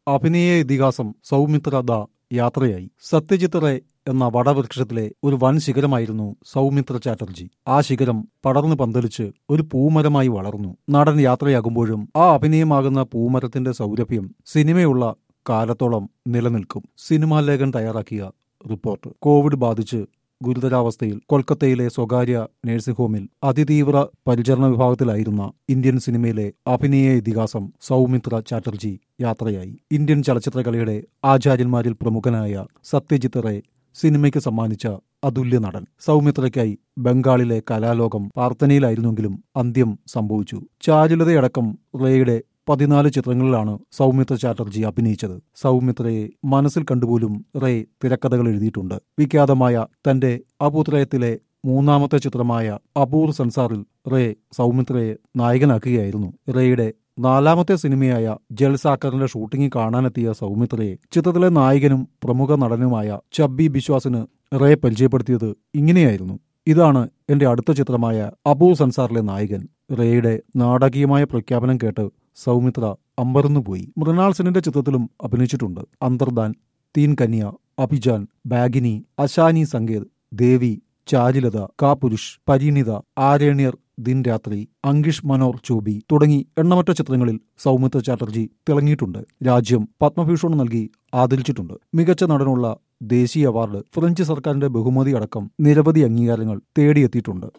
അഭിനയ ഇതിഹാസം സൗമിത്ര ദ യാത്രയായി സത്യജിത്ത് റേ എന്ന വടവൃക്ഷത്തിലെ ഒരു വൻ ശിഖരമായിരുന്നു സൗമിത്ര ചാറ്റർജി ആ ശിഖരം പടർന്നു പന്തലിച്ച് ഒരു പൂമരമായി വളർന്നു നടൻ യാത്രയാകുമ്പോഴും ആ അഭിനയമാകുന്ന പൂമരത്തിന്റെ സൗരഭ്യം സിനിമയുള്ള കാലത്തോളം നിലനിൽക്കും സിനിമാ ലേഖൻ തയ്യാറാക്കിയ റിപ്പോർട്ട് കോവിഡ് ബാധിച്ച് ഗുരുതരാവസ്ഥയിൽ കൊൽക്കത്തയിലെ സ്വകാര്യ നഴ്സിംഗ് ഹോമിൽ അതിതീവ്ര പരിചരണ വിഭാഗത്തിലായിരുന്ന ഇന്ത്യൻ സിനിമയിലെ അഭിനയ ഇതിഹാസം സൗമിത്ര ചാറ്റർജി യാത്രയായി ഇന്ത്യൻ ചലച്ചിത്രകലയുടെ ആചാര്യന്മാരിൽ പ്രമുഖനായ സത്യജിത്ത് റേ സിനിമയ്ക്ക് സമ്മാനിച്ച അതുല്യ നടൻ സൗമിത്രയ്ക്കായി ബംഗാളിലെ കലാലോകം പ്രാർത്ഥനയിലായിരുന്നെങ്കിലും അന്ത്യം സംഭവിച്ചു ചാരുലതയടക്കം റേയുടെ പതിനാല് ചിത്രങ്ങളിലാണ് സൗമിത്ര ചാറ്റർജി അഭിനയിച്ചത് സൗമിത്രയെ മനസ്സിൽ കണ്ടുപോലും റേ തിരക്കഥകൾ എഴുതിയിട്ടുണ്ട് വിഖ്യാതമായ തന്റെ അപൂത്രയത്തിലെ മൂന്നാമത്തെ ചിത്രമായ അപൂർ സൻസാറിൽ റേ സൗമിത്രയെ നായകനാക്കുകയായിരുന്നു റേയുടെ നാലാമത്തെ സിനിമയായ ജൽസാക്കറിന്റെ ഷൂട്ടിംഗ് കാണാനെത്തിയ സൗമിത്രയെ ചിത്രത്തിലെ നായകനും പ്രമുഖ നടനുമായ ചബ്ബി ബിശ്വാസിന് റേ പരിചയപ്പെടുത്തിയത് ഇങ്ങനെയായിരുന്നു ഇതാണ് എന്റെ അടുത്ത ചിത്രമായ അബൂ സൻസാറിലെ നായകൻ റേയുടെ നാടകീയമായ പ്രഖ്യാപനം കേട്ട് സൗമിത്ര അമ്പരന്നുപോയി മൃണാൾ സെന്നിന്റെ ചിത്രത്തിലും അഭിനയിച്ചിട്ടുണ്ട് അന്തർദാൻ തീൻ കന്യ അഭിജാൻ ബാഗിനി അശാനി സങ്കേത് ദേവി ചാരുലത കാപുരുഷ് പരിണിത ആരണ്യർ ദിൻ രാത്രി അങ്കിഷ് മനോർ ചോബി തുടങ്ങി എണ്ണമറ്റ ചിത്രങ്ങളിൽ സൗമിത്ര ചാറ്റർജി തിളങ്ങിയിട്ടുണ്ട് രാജ്യം പത്മഭൂഷൺ നൽകി ആദരിച്ചിട്ടുണ്ട് മികച്ച നടനുള്ള ദേശീയ അവാർഡ് ഫ്രഞ്ച് സർക്കാരിന്റെ ബഹുമതി അടക്കം നിരവധി അംഗീകാരങ്ങൾ തേടിയെത്തിയിട്ടുണ്ട്